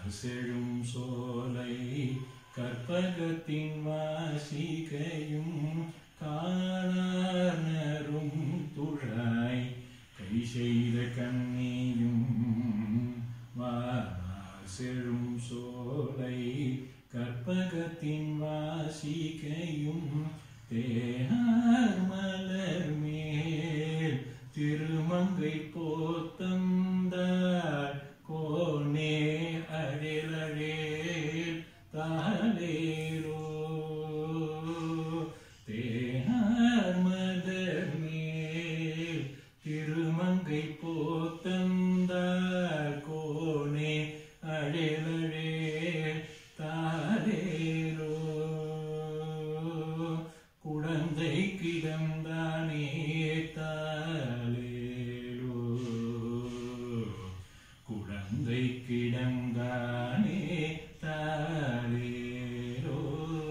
செழும் சோலை கற்பகத்தின் வாசிகையும் காணார்னரும் துழாய் கை செய்த கண்ணியும் வாரார் செழும் சோலை கற்பகத்தின் வாசிகையும் தேனார் மலர் மேல் திருமங்கை போத்தந்தார் கோனே அழிலழேல் தாலேரோ தேனார் மலர் மேல் திருமங்கை போத்தந்தார் கோனே அழிலழேல் தாலேரோ குழந்தை கிடந்தானே தாலேலோ குழந்தை கிடந்தானே தாலேலோ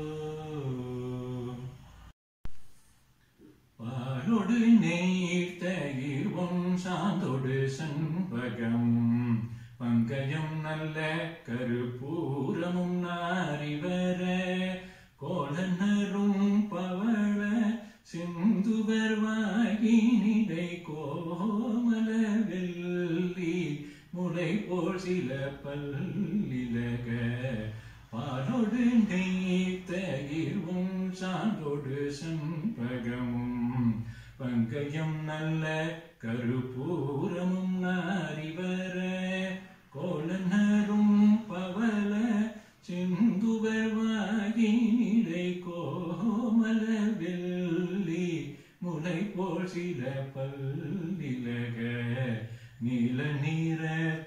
பாலொடு நெய்தயிர் ஒன் சாந்தொடு சண்பகம் பங்கயம் நல்ல கருப்பூரமும் நாரிவர கோலனரும் பவள சிந்துவர் வாகினிடை கோமல வெள்ளி முளை போல் சில பல்லிலக பாலொடு நெய்தயிர்வும் சான்றோடு சண்பகமும் பங்கயம் நல்ல கருப்பூரமும் நாரிவர கோலனரும் பவள சிந்துவர் வாகினிடை கோமல வெள்ளி முளை போல் சில பல்லிலக நீல நீர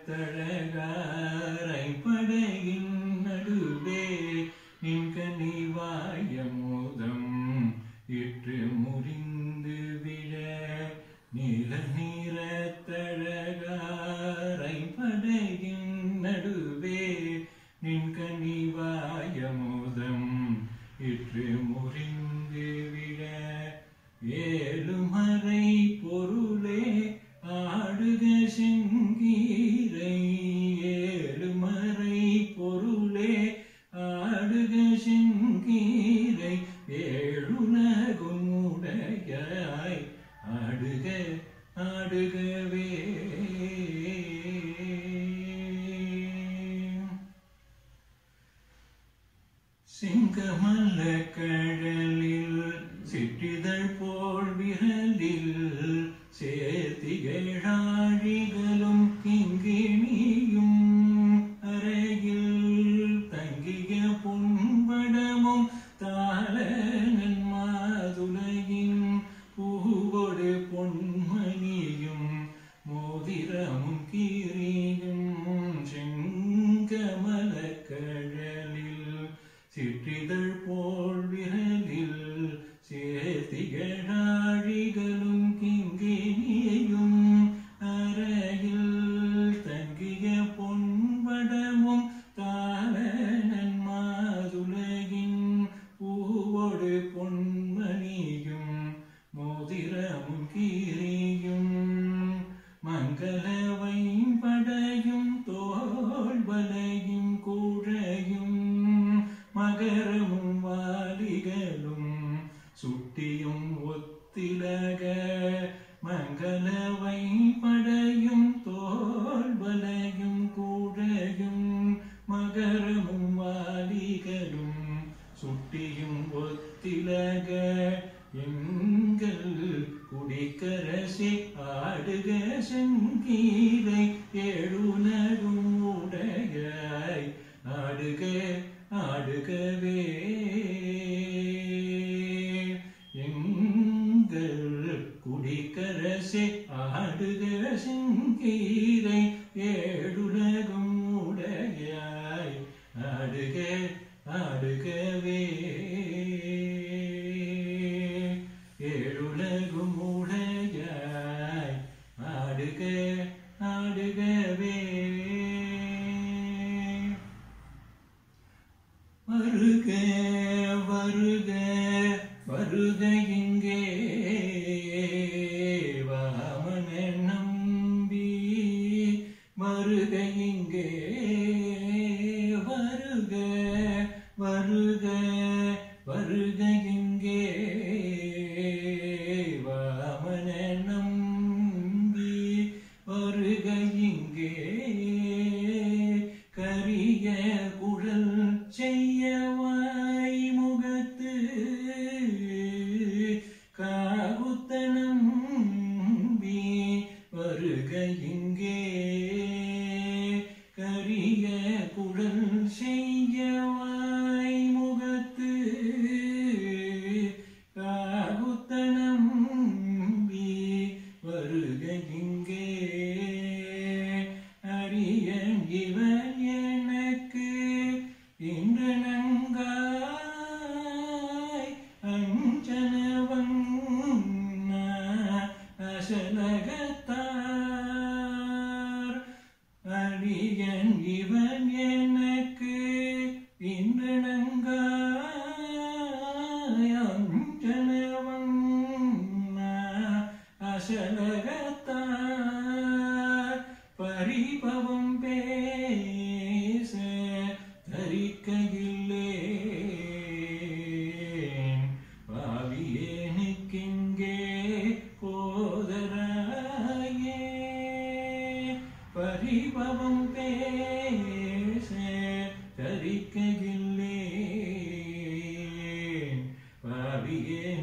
தழகாரை படையின் நடுவே நின்கனி வாயமுதம் இற்று முறிந்து விழ நீல நீர தழகாரை படையின் நடுவே நின்கனி வாயமுதம் இற்று முறிந்து விழ ஏழுமறை பொருளே ஆடுக செங்கீரை ஏழுமறை பொருளே ஆடுக செங்கீரை ஏழுலகும் உடையாய் ஆடுக ஆடுகவே சிங்கமல்ல கடலில் சிற்றிதழ் போல் விரலில் சேர்த்திகழாழிகளும் கிங்கிணியும் அறையில் தங்கிய பொன்படமும் தாளனன் மாதுளையின் பூவொடு பொன்மணியும் மோதிரமும் கீரியும் செங்கமல கடலில் சிற்றிதழ் போல் விரலில் சேர்த்திகழாழிகளும் கிங்கினியும் அறையில் தங்கிய பொன்படமும் தாளனன் மாதுலகின் பூவொடு பொன்மணியும் மோதிரமும் கீரியும் மங்கள வைம்படையும் தோல் வலையும் கூழையும் மகரமும் வாலிகளும் சுட்டியும் ஒத்திலக மங்கள வைம்படையும் தோல் வலையும் கூழையும் மகரமும் வாலிகளும் சுட்டியும் ஒத்திலக எங்கள் குடிக்கரசி ஆடுக செங்கீரை எழுநரும் உடையாய் ஆடுக ஆடுகவே எங்கள் குடிக்கரசி ஆடுக செங்கீரை ஏழுலகும் உடையாய் ஆடுக ஆடுகவே ஏழுலகும் உடையாய் ஆடுக ஆடுகவே வருக வருக வருக இங்கே வாமன நம்பி வருக இங்கே வருக இங்கே கரிய குழல் செய்ய வாய் முகத்து காகுத்தனம் வருக இங்கே கரிய குழல் செய்ய வாய் முகத்து காகுத்தனம் வருக இங்கே அரியன் இவன் எனக்கு இன்று நங்காய் அஞ்சனவன் அசலகத்தார் அரியன் இவன் எனக்கு இன்று நங்காய் அஞ்சனவன் அசலகத்தார் பரிபவம் பேச தரிக்கையில்லேன் பாவியேனுக்கிங்கே போதராயே பரிபவம் பேச தரிக்கையில்லேன் பாவியேனுக்கிங்கே